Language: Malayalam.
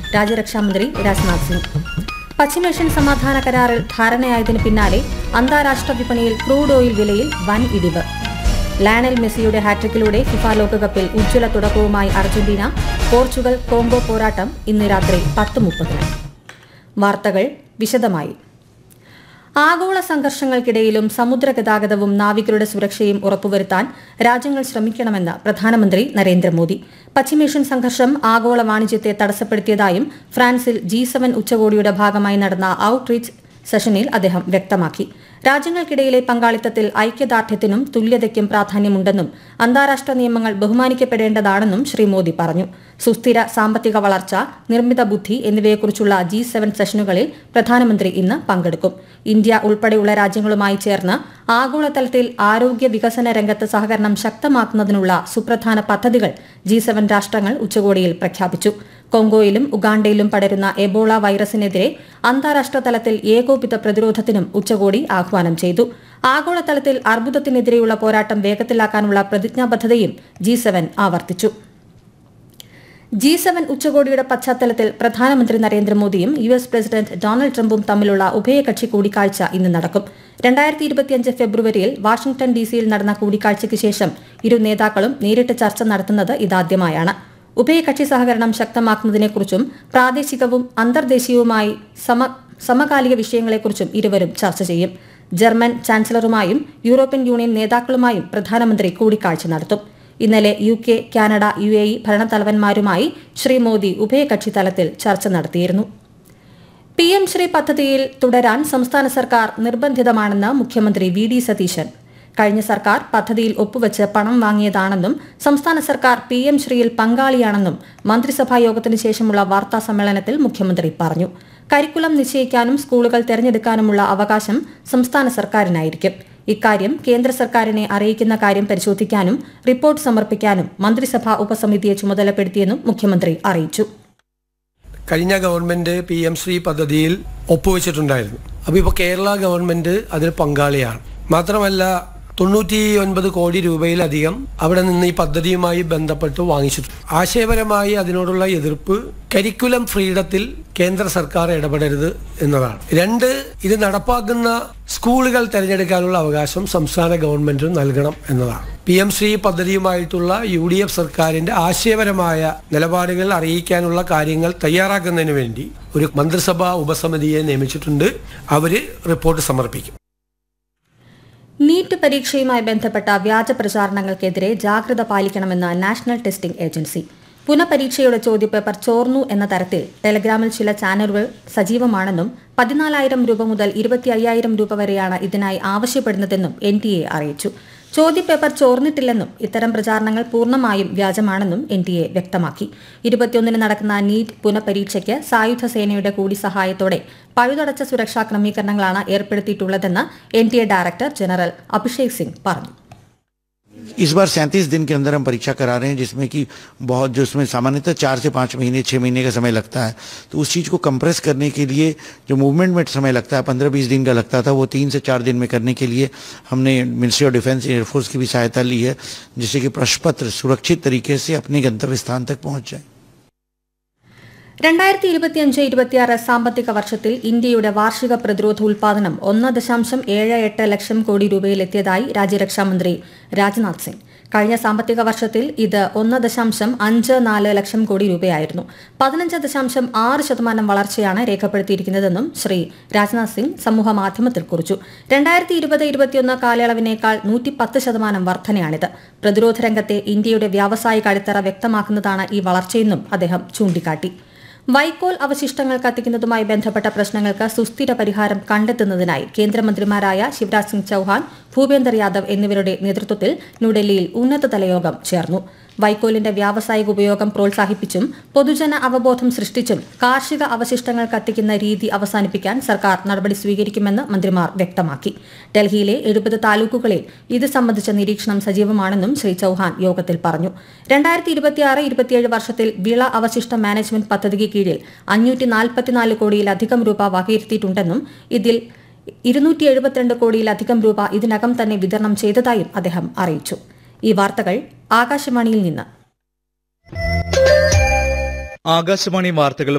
രാജ്യരക്ഷാമന്ത്രി രാജ്നാഥ് സിംഗ് പശ്ചിമേഷ്യൻ സമാധാന കരാറിൽ ധാരണയായതിനു പിന്നാലെ അന്താരാഷ്ട്ര വിപണിയിൽ ക്രൂഡ് ഓയിൽ വിലയിൽ വൻ ഇടിവ് ലയണൽ മെസ്സിയുടെ ഹാട്രിക്കിലൂടെ ഫിഫ ലോകകപ്പിൽ ഉജ്ജ്വല തുടക്കവുമായി അർജന്റീന പോർച്ചുഗൽ കോങ്കോ പോരാട്ടം ഇന്ന് രാത്രി പത്ത് മുപ്പതിന് വാർത്തകൾ വിശദമായി ആഗോള സംഘർഷങ്ങൾക്കിടയിലും സമുദ്ര ഗതാഗതവും നാവികരുടെ സുരക്ഷയും ഉറപ്പുവരുത്താൻ രാജ്യങ്ങൾ ശ്രമിക്കണമെന്ന് പ്രധാനമന്ത്രി നരേന്ദ്രമോദി പശ്ചിമേഷ്യൻ സംഘർഷം ആഗോള വാണിജ്യത്തെ തടസ്സപ്പെടുത്തിയതായും ഫ്രാൻസിൽ ജി സെവൻ ഉച്ചകോടിയുടെ ഭാഗമായി നടന്ന ഔട്ട്റീച്ച് സെഷനിൽ അദ്ദേഹം വ്യക്തമാക്കി രാജ്യങ്ങൾക്കിടയിലെ പങ്കാളിത്തത്തിൽ ഐക്യദാർഢ്യത്തിനും തുല്യതയ്ക്കും പ്രാധാന്യമുണ്ടെന്നും അന്താരാഷ്ട്ര നിയമങ്ങൾ ബഹുമാനിക്കപ്പെടേണ്ടതാണെന്നും ശ്രീ മോദി പറഞ്ഞു സുസ്ഥിര സാമ്പത്തിക വളർച്ച നിർമ്മിത ബുദ്ധി എന്നിവയെക്കുറിച്ചുള്ള ജി സെവൻ സെഷനുകളിൽ പ്രധാനമന്ത്രി ഇന്ന് പങ്കെടുക്കും ഇന്ത്യ ഉൾപ്പെടെയുള്ള രാജ്യങ്ങളുമായി ചേർന്ന് ആഗോളതലത്തിൽ ആരോഗ്യ വികസന രംഗത്ത് സഹകരണം ശക്തമാക്കുന്നതിനുള്ള സുപ്രധാന പദ്ധതികൾ ജി സെവൻ രാഷ്ട്രങ്ങൾ ഉച്ചകോടിയിൽ പ്രഖ്യാപിച്ചു കോങ്കോയിലും ഉഗാണ്ടയിലും പടരുന്ന എബോള വൈറസിനെതിരെ അന്താരാഷ്ട്ര തലത്തിൽ ഏകോപിത പ്രതിരോധത്തിനും ഉച്ചകോടി ആഹ്വാനം ചെയ്തു ആഗോളതലത്തിൽ അർബുദത്തിനെതിരെയുള്ള പോരാട്ടം വേഗത്തിലാക്കാനുള്ള പ്രതിജ്ഞാബദ്ധതയും ജി സെവൻ ആവർത്തിച്ചു ജി സെവൻ ഉച്ചകോടിയുടെ പശ്ചാത്തലത്തിൽ പ്രധാനമന്ത്രി നരേന്ദ്രമോദിയും യു എസ് പ്രസിഡന്റ് ഡൊണാൾഡ് ട്രംപും തമ്മിലുള്ള ഉഭയകക്ഷി കൂടിക്കാഴ്ച ഇന്ന് നടക്കും രണ്ടായിരത്തി ഇരുപത്തിയഞ്ച് ഫെബ്രുവരിയിൽ വാഷിംഗ്ടൺ ഡിസിയിൽ നടന്ന കൂടിക്കാഴ്ചയ്ക്ക് ശേഷം ഇരു നേതാക്കളും നേരിട്ട് ചർച്ച നടത്തുന്നത് ഇതാദ്യമായാണ് ഉഭയകക്ഷി സഹകരണം ശക്തമാക്കുന്നതിനെക്കുറിച്ചും പ്രാദേശികവും അന്തർദേശീയവുമായി സമ സമകാലിക വിഷയങ്ങളെക്കുറിച്ചും ഇരുവരും ചർച്ച ചെയ്യും ജർമ്മൻ ചാൻസലറുമായും യൂറോപ്യൻ യൂണിയൻ നേതാക്കളുമായും പ്രധാനമന്ത്രി കൂടിക്കാഴ്ച നടത്തും ഇന്നലെ U K Canada U A E ഭരണത്തലവന്മാരുമായി ശ്രീ മോദി ഉഭയകക്ഷി തലത്തിൽ ചർച്ച നടത്തിയിരുന്നു പി എം ശ്രീ പദ്ധതിയിൽ തുടരാൻ സംസ്ഥാന സർക്കാർ നിർബന്ധിതമാണെന്ന് മുഖ്യമന്ത്രി വി ഡി സതീശൻ കഴിഞ്ഞ സർക്കാർ പദ്ധതിയിൽ ഒപ്പുവെച്ച് പണം വാങ്ങിയതാണെന്നും സംസ്ഥാന സർക്കാർ പി എം ശ്രീയിൽ പങ്കാളിയാണെന്നും മന്ത്രിസഭാ യോഗത്തിന് ശേഷമുള്ള വാർത്താ സമ്മേളനത്തിൽ മുഖ്യമന്ത്രി പറഞ്ഞു കരിക്കുലം നിശ്ചയിക്കാനും സ്കൂളുകൾ തെരഞ്ഞെടുക്കാനുമുള്ള അവകാശം സംസ്ഥാന സർക്കാരിനായിരിക്കും ഇക്കാര്യം കേന്ദ്ര സർക്കാരിനെ അറിയിക്കുന്ന കാര്യം പരിശോധിക്കാനും റിപ്പോർട്ട് സമർപ്പിക്കാനും മന്ത്രിസഭാ ഉപസമിതിയെ ചുമതലപ്പെടുത്തിയെന്നും മുഖ്യമന്ത്രി അറിയിച്ചു കഴിഞ്ഞ ഗവൺമെന്റ് പി എം ശ്രീ പദ്ധതിയിൽ ഒപ്പുവെച്ചിട്ടുണ്ടായിരുന്നു അപ്പോൾ ഇപ്പോൾ കേരള ഗവൺമെന്റ് അതിൽ പങ്കാളിയാണ് മാത്രമല്ല തൊണ്ണൂറ്റി ഒൻപത് കോടി രൂപയിലധികം അവിടെ നിന്ന് ഈ പദ്ധതിയുമായി ബന്ധപ്പെട്ട് വാങ്ങിച്ചിട്ടുണ്ട് ആശയപരമായി അതിനോടുള്ള എതിർപ്പ് കരിക്കുലം ഫ്രീഡത്തിൽ കേന്ദ്ര സർക്കാർ ഇടപെടരുത് എന്നതാണ് രണ്ട് ഇത് നടപ്പാക്കുന്ന സ്കൂളുകൾ തിരഞ്ഞെടുക്കാനുള്ള അവകാശം സംസ്ഥാന ഗവൺമെന്റിന് നൽകണം എന്നതാണ് പി എം ശ്രീ പദ്ധതിയുമായിട്ടുള്ള യു ഡി എഫ് സർക്കാരിന്റെ ആശയപരമായ നിലപാടുകൾ അറിയിക്കാനുള്ള കാര്യങ്ങൾ തയ്യാറാക്കുന്നതിന് വേണ്ടി ഒരു മന്ത്രിസഭാ ഉപസമിതിയെ നിയമിച്ചിട്ടുണ്ട് അവര് റിപ്പോർട്ട് സമർപ്പിക്കും നീറ്റ് പരീക്ഷയുമായി ബന്ധപ്പെട്ട വ്യാജ പ്രചാരണങ്ങൾക്കെതിരെ ജാഗ്രത പാലിക്കണമെന്ന് നാഷണൽ ടെസ്റ്റിംഗ് ഏജൻസി പുനഃപരീക്ഷയുടെ ചോദ്യപേപ്പർ ചോർന്നു എന്ന തരത്തിൽ ടെലഗ്രാമിൽ ചില ചാനലുകൾ സജീവമാണെന്നും പതിനാലായിരം രൂപ മുതൽ ഇരുപത്തി അയ്യായിരം രൂപ വരെയാണ് ഇതിനായി ആവശ്യപ്പെടുന്നതെന്നും എൻ ടി എ അറിയിച്ചു ചോദ്യപേപ്പർ ചോർന്നിട്ടില്ലെന്നും ഇത്തരം പ്രചാരണങ്ങൾ പൂർണ്ണമായും വ്യാജമാണെന്നും എൻ ടി എ വ്യക്തമാക്കി ഇരുപത്തിയൊന്നിന് നടക്കുന്ന നീറ്റ് പുനഃപരീക്ഷയ്ക്ക് സായുധ സേനയുടെ കൂടി സഹായത്തോടെ പഴുതടച്ച സുരക്ഷാ ക്രമീകരണങ്ങളാണ് ഏർപ്പെടുത്തിയിട്ടുള്ളതെന്ന് N T A director general Abhishek Singh പറഞ്ഞു इस बार सैंतीस दिन के अंदर हम परीक्षा करा रहे हैं जिसमें कि बहुत जो उसमें सामान्यतः चार से पाँच महीने छः महीने का समय लगता है तो उस चीज़ को कंप्रेस करने के लिए जो मूवमेंट में समय लगता है पंद्रह बीस दिन का लगता था वो तीन से चार दिन में करने के लिए हमने मिनिस्ट्री ऑफ डिफेंस एयरफोर्स की भी सहायता ली है जिससे कि प्रश्न पत्र सुरक्षित तरीके से अपने गंतव्य स्थान तक पहुँच जाए രണ്ടായിരത്തി ഇരുപത്തിയഞ്ച് ഇരുപത്തിയാറ് സാമ്പത്തിക വർഷത്തിൽ ഇന്ത്യയുടെ വാർഷിക പ്രതിരോധ ഉൽപാദനം ഒന്ന് ദശാംശം ഏഴ് എട്ട് ലക്ഷം കോടി രൂപയിലെത്തിയതായി രാജ്യരക്ഷാമന്ത്രി രാജ്നാഥ് സിംഗ് കഴിഞ്ഞ സാമ്പത്തിക വർഷത്തിൽ ഇത് ഒന്ന് ദശാംശം അഞ്ച് നാല് ലക്ഷം കോടി രൂപയായിരുന്നു പതിനഞ്ച് ദശാംശം ആറ് ശതമാനം വളർച്ചയാണ് രേഖപ്പെടുത്തിയിരിക്കുന്നതെന്നും ശ്രീ രാജ്നാഥ് സിംഗ് സമൂഹ മാധ്യമത്തിൽ കുറിച്ചു രണ്ടായിരത്തി ഇരുപത് ഇരുപത്തിയൊന്ന് കാലയളവിനേക്കാൾ നൂറ്റി പത്ത് ശതമാനം വർധനയാണിത് പ്രതിരോധ രംഗത്തെ ഇന്ത്യയുടെ വ്യാവസായിക അടിത്തറ വ്യക്തമാക്കുന്നതാണ് ഈ വളർച്ചയെന്നും അദ്ദേഹം ചൂണ്ടിക്കാട്ടി വൈക്കോൽ അവശിഷ്ടങ്ങൾ കത്തിക്കുന്നതുമായി ബന്ധപ്പെട്ട പ്രശ്നങ്ങൾക്ക് സുസ്ഥിര പരിഹാരം കണ്ടെത്തുന്നതിനായി കേന്ദ്രമന്ത്രിമാരായ ശിവരാജ് സിംഗ് ചൌഹാൻ ഭൂപേന്ദർ യാദവ് എന്നിവരുടെ നേതൃത്വത്തിൽ ന്യൂഡൽഹിയിൽ ഉന്നതതല യോഗം ചേർന്നു വൈക്കോലിന്റെ വ്യാവസായിക ഉപയോഗം പ്രോത്സാഹിപ്പിച്ചും പൊതുജന അവബോധം സൃഷ്ടിച്ചും കാർഷിക അവശിഷ്ടങ്ങൾ കത്തിക്കുന്ന രീതി അവസാനിപ്പിക്കാൻ സർക്കാർ നടപടി സ്വീകരിക്കുമെന്ന് മന്ത്രിമാർ വ്യക്തമാക്കി ഡൽഹിയിലെ എഴുപത് താലൂക്കുകളിൽ ഇത് സംബന്ധിച്ച നിരീക്ഷണം സജീവമാണെന്നും ശ്രീ ചൌഹാൻ യോഗത്തിൽ പറഞ്ഞു രണ്ടായിരത്തി ഇരുപത്തിയാറ് ഇരുപത്തിയേഴ് വർഷത്തിൽ വിള അവശിഷ്ട മാനേജ്മെന്റ് പദ്ധതിക്ക് കീഴിൽ അഞ്ഞൂറ്റി നാൽപ്പത്തിനാല് കോടിയിലധികം രൂപ വകയിരുത്തിയിട്ടുണ്ടെന്നും ഇതിൽ ഇരുന്നൂറ്റി എഴുപത്തിരണ്ട് കോടിയിലധികം രൂപ ഇതിനകം തന്നെ വിതരണം ചെയ്തതായും അദ്ദേഹം അറിയിച്ചു ഈ വാർത്തകൾ ആകാശവാണിയിൽ നിന്ന് ആകാശവാണി വാർത്തകൾ